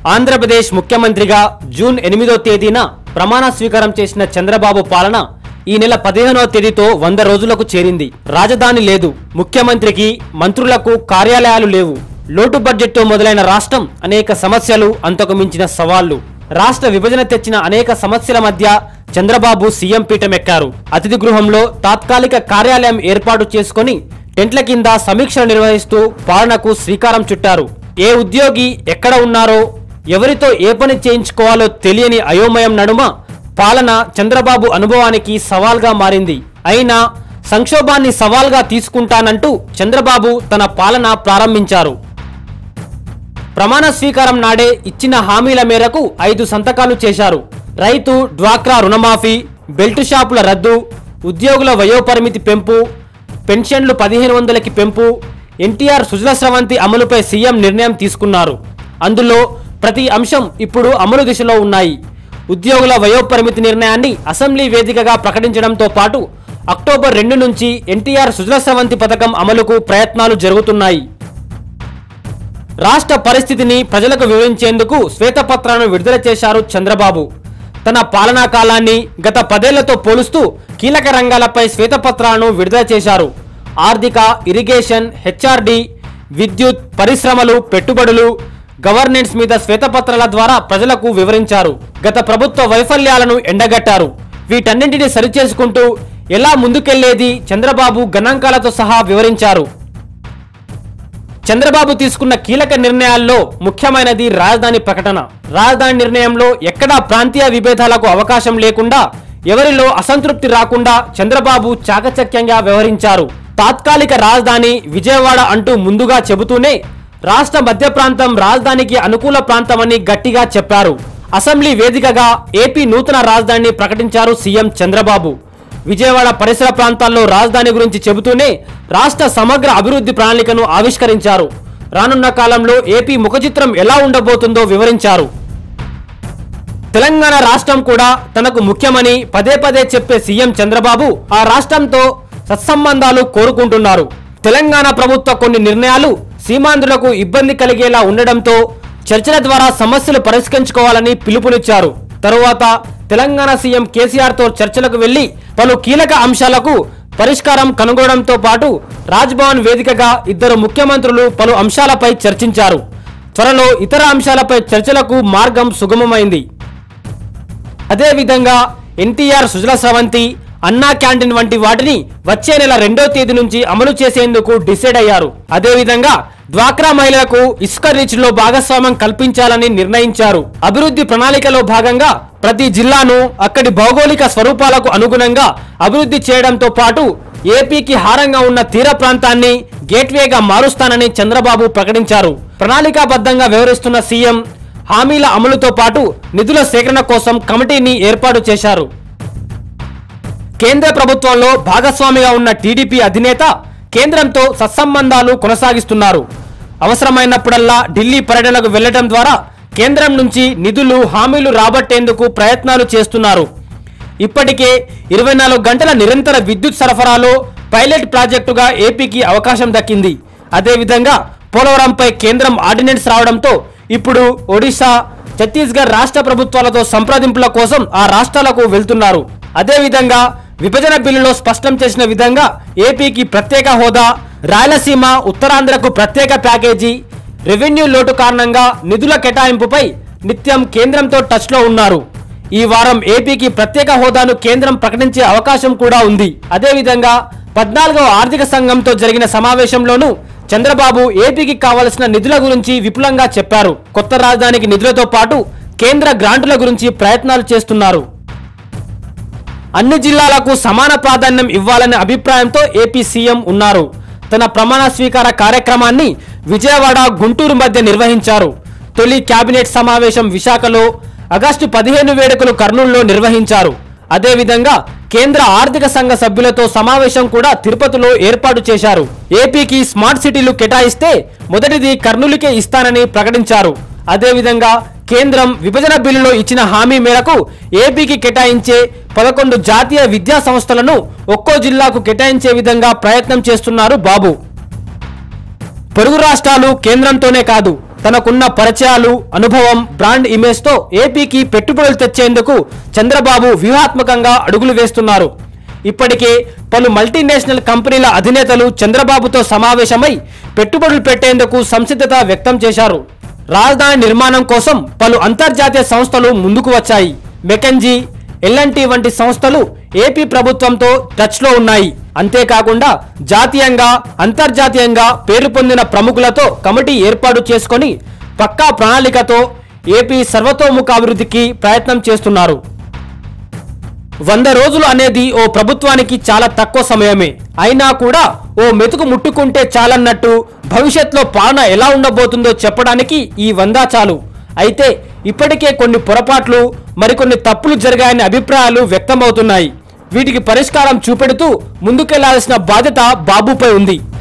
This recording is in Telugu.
ఆంధ్రప్రదేశ్ ముఖ్యమంత్రిగా జూన్ ఎనిమిదో తేదీన ప్రమాణ స్వీకారం చేసిన చంద్రబాబు పాలన ఈ నెల పదిహేనవ తేదీతో వంద రోజులకు చేరింది రాజధాని లేదు ముఖ్యమంత్రికి మంత్రులకు కార్యాలయాలు లేవు లోటు బడ్జెట్తో మొదలైన రాష్ట్రం అనేక సమస్యలు అంతకు మించిన సవాళ్లు రాష్ట్ర విభజన తెచ్చిన అనేక సమస్యల మధ్య చంద్రబాబు సీఎం పీఠం ఎక్కారు అతిథి గృహంలో తాత్కాలిక కార్యాలయం ఏర్పాటు చేసుకొని టెంట్ల కింద సమీక్షలు నిర్వహిస్తూ పాలనకు శ్రీకారం చుట్టారు ఏ ఉద్యోగి ఎక్కడ ఉన్నారో ఎవరితో ఏ పని చేయించుకోవాలో తెలియని అయోమయం నడుమ పాలన చంద్రబాబు అనుభవానికి సవాల్గా మారింది అయినా సంక్షోభాన్ని సవాల్గా తీసుకుంటానంటూ చంద్రబాబు తన పాలన ప్రారంభించారు ప్రమాణ స్వీకారం నాడే ఇచ్చిన హామీల మేరకు ఐదు సంతకాలు చేశారు రైతు డ్వాక్రా రుణమాఫీ బెల్ట్ షాపుల రద్దు ఉద్యోగుల వయోపరిమితి పెంపు పెన్షన్లు పదిహేను వందలకి పెంపు ఎన్టీఆర్ సుజల స్రవంతి అమలుపై సీఎం నిర్ణయం తీసుకున్నారు అందులో ప్రతి అంశం ఇప్పుడు అమలు దిశలో ఉన్నాయి ఉద్యోగుల వయోపరిమితి నిర్ణయాన్ని అసెంబ్లీ వేదికగా ప్రకటించడంతో పాటు అక్టోబర్ రెండు నుంచి ఎన్టీఆర్ సుజల స్రవంతి పథకం అమలుకు ప్రయత్నాలు జరుగుతున్నాయి రాష్ట్ర పరిస్థితిని ప్రజలకు వివరించేందుకు శ్వేతపత్రాలను విడుదల చేశారు చంద్రబాబు తన పాలనా కాలాన్ని గత పదేళ్లతో పోలుస్తూ కీలక రంగాలపై శ్వేతపత్రాలను విడుదల చేశారు ఆర్థిక ఇరిగేషన్ హెచ్ఆర్డి విద్యుత్ పరిశ్రమలు పెట్టుబడులు గవర్నెన్స్ మీద శ్వేతపత్రాల ద్వారా ప్రజలకు వివరించారు గత ప్రభుత్వ వైఫల్యాలను ఎండగట్టారు వీటన్నింటినీ సరిచేసుకుంటూ ఎలా ముందుకెళ్లేది చంద్రబాబు గణాంకాలతో సహా వివరించారు చంద్రబాబు తీసుకున్న కీలక నిర్ణయాల్లో ముఖ్యమైనది రాజధాని ప్రకటన రాజధాని నిర్ణయంలో ఎక్కడా ప్రాంతీయ విభేదాలకు అవకాశం లేకుండా ఎవరిలో అసంతృప్తి రాకుండా చంద్రబాబు చాకచక్యంగా వ్యవహరించారు తాత్కాలిక రాజధాని విజయవాడ అంటూ ముందుగా చెబుతూనే రాష్ట్ర మధ్య ప్రాంతం రాజధానికి అనుకూల ప్రాంతమని గట్టిగా చెప్పారు అసెంబ్లీ వేదికగా ఏపీ నూతన రాజధానిని ప్రకటించారు సీఎం చంద్రబాబు విజయవాడ పరిసర ప్రాంతాల్లో రాజధాని గురించి చెబుతూనే రాష్ట్ర సమగ్ర అభివృద్ధి ప్రణాళికను ఆవిష్కరించారు రానున్న కాలంలో ఏపీ ముఖచిత్రం ఎలా ఉండబోతుందో వివరించారు తెలంగాణ రాష్ట్రం కూడా తనకు ముఖ్యమని పదే పదే చెప్పే సీఎం చంద్రబాబు ఆ రాష్ట్రంతో సత్సంబంధాలు కోరుకుంటున్నారు తెలంగాణ ప్రభుత్వ కొన్ని నిర్ణయాలు సీమాంధ్రులకు ఇబ్బంది కలిగేలా ఉండడంతో చర్చల ద్వారా సమస్యలు పరిష్కరించుకోవాలని పిలుపునిచ్చారు తరువాత తెలంగాణ సీఎం కేసీఆర్ తో చర్చలకు వెళ్లి పలు కీలక అంశాలకు పరిష్కారం కనుగొనడంతో పాటు రాజ్భవన్ వేదికగా ఇద్దరు ముఖ్యమంత్రులు పలు అంశాలపై చర్చించారు త్వరలో ఇతర అంశాలపై చర్చలకు మార్గం సుగమమైంది అదేవిధంగా ఎన్టీఆర్ సుజల స్రవంతి అన్నా క్యాంటీన్ వంటి వాటిని వచ్చే నెల రెండో తేదీ నుంచి అమలు చేసేందుకు డిసైడ్ అయ్యారు అదేవిధంగా డ్వాక్రా మహిళలకు ఇసుక రీచ్ లో భాగస్వామ్యం కల్పించాలని నిర్ణయించారు అభివృద్ధి ప్రణాళికలో భాగంగా ప్రతి జిల్లాను అక్కడి భౌగోళిక స్వరూపాలకు అనుగుణంగా అభివృద్ధి చేయడంతో పాటు ఏపీకి హారంగా ఉన్న తీర ప్రాంతాన్ని గేట్వేగా మారుస్తానని చంద్రబాబు ప్రకటించారు ప్రణాళికాబద్ధంగా వ్యవహరిస్తున్న సీఎం హామీల అమలుతో పాటు నిధుల సేకరణ కోసం కమిటీని ఏర్పాటు చేశారు కేంద్ర ప్రభుత్వంలో భాగస్వామిగా ఉన్న టీడీపీ అధినేత కేంద్రంతో సత్సంబంధాలు కొనసాగిస్తున్నారు అవసరమైనప్పుడల్లా ఢిల్లీ పర్యటనకు వెళ్లడం ద్వారా కేంద్రం నుంచి నిధులు హామీలు రాబట్టేందుకు ప్రయత్నాలు చేస్తున్నారు ఇప్పటికే ఇరవై నాలుగు గంటల నిరంతర విద్యుత్ సరఫరాలో పైలట్ ప్రాజెక్టుగా ఏపీకి అవకాశం దక్కింది అదేవిధంగా పోలవరంపై కేంద్రం ఆర్డినెన్స్ రావడంతో ఇప్పుడు ఒడిశా ఛత్తీస్గఢ్ రాష్ట్ర ప్రభుత్వాలతో సంప్రదింపుల కోసం ఆ రాష్ట్రాలకు వెళ్తున్నారు అదేవిధంగా విభజన బిల్లులో స్పష్టం చేసిన విధంగా ఏపీకి ప్రత్యేక హోదా రాయలసీమ ఉత్తరాంధ్రకు ప్రత్యేక ప్యాకేజీ రెవెన్యూ లోటు కారణంగా నిధుల కేటాయింపుపై నిత్యం కేంద్రంతో టచ్లో ఉన్నారు ఈ వారం ఏపీకి ప్రత్యేక హోదాను కేంద్రం ప్రకటించే అవకాశం కూడా ఉంది అదేవిధంగా పద్నాలుగవ ఆర్థిక సంఘంతో జరిగిన సమావేశంలోనూ చంద్రబాబు ఏపీకి కావలసిన నిధుల గురించి విపులంగా చెప్పారు కొత్త రాజధానికి నిధులతో పాటు కేంద్ర గ్రాంటుల గురించి ప్రయత్నాలు చేస్తున్నారు అన్ని జిల్లాలకు సమాన ప్రాధాన్యం ఇవ్వాలనే అభిప్రాయంతో ఏపీ సీఎం ఉన్నారు తన ప్రమాణ స్వీకార కార్యక్రమాన్ని విజయవాడ గుంటూరు మధ్య నిర్వహించారు తొలి కేబినెట్ సమావేశం విశాఖలో ఆగస్టు పదిహేను వేడుకలు కర్నూలులో నిర్వహించారు అదేవిధంగా కేంద్ర ఆర్థిక సంఘ సభ్యులతో సమావేశం కూడా తిరుపతిలో ఏర్పాటు చేశారు ఏపీకి స్మార్ట్ సిటీలు కేటాయిస్తే మొదటిది కర్నూలుకే ఇస్తానని ప్రకటించారు అదేవిధంగా కేంద్రం విభజన బిల్లులో ఇచ్చిన హామీ మేరకు ఏపీకి కేటాయించే పదకొండు జాతీయ విద్యా సంస్థలను ఒక్కో జిల్లాకు కేటాయించే విధంగా ప్రయత్నం చేస్తున్నారు బాబు పొరుగు రాష్ట్రాలు కేంద్రంతోనే కాదు తనకున్న పరిచయాలు అనుభవం బ్రాండ్ ఇమేజ్తో ఏపీకి పెట్టుబడులు తెచ్చేందుకు చంద్రబాబు వ్యూహాత్మకంగా అడుగులు వేస్తున్నారు ఇప్పటికే పలు మల్టీనేషనల్ కంపెనీల అధినేతలు చంద్రబాబుతో సమావేశమై పెట్టుబడులు పెట్టేందుకు సంసిద్ధత వ్యక్తం చేశారు రాజధాని నిర్మాణం కోసం పలు అంతర్జాతీయ సంస్థలు ముందుకు వచ్చాయి మెకెంజీ ఎల్ఎన్టీ వంటి సంస్థలు ఏపీ ప్రభుత్వంతో టచ్లో ఉన్నాయి అంతేకాకుండా జాతీయంగా అంతర్జాతీయంగా పేరు పొందిన ప్రముఖులతో కమిటీ ఏర్పాటు చేసుకొని పక్కా ప్రణాళికతో ఏపీ సర్వతోముఖ అభివృద్ధికి ప్రయత్నం చేస్తున్నారు వంద రోజులు అనేది ఓ ప్రభుత్వానికి చాలా తక్కువ సమయమే అయినా కూడా ఓ మెతుకు ముట్టుకుంటే చాలన్నట్టు భవిష్యత్తులో పాలన ఎలా ఉండబోతుందో చెప్పడానికి ఈ వంద చాలు అయితే ఇప్పటికే కొన్ని పొరపాట్లు మరికొన్ని తప్పులు జరిగాయనే అభిప్రాయాలు వ్యక్తమవుతున్నాయి వీటికి పరిష్కారం చూపెడుతూ ముందుకెళ్లాల్సిన బాధ్యత బాబుపై ఉంది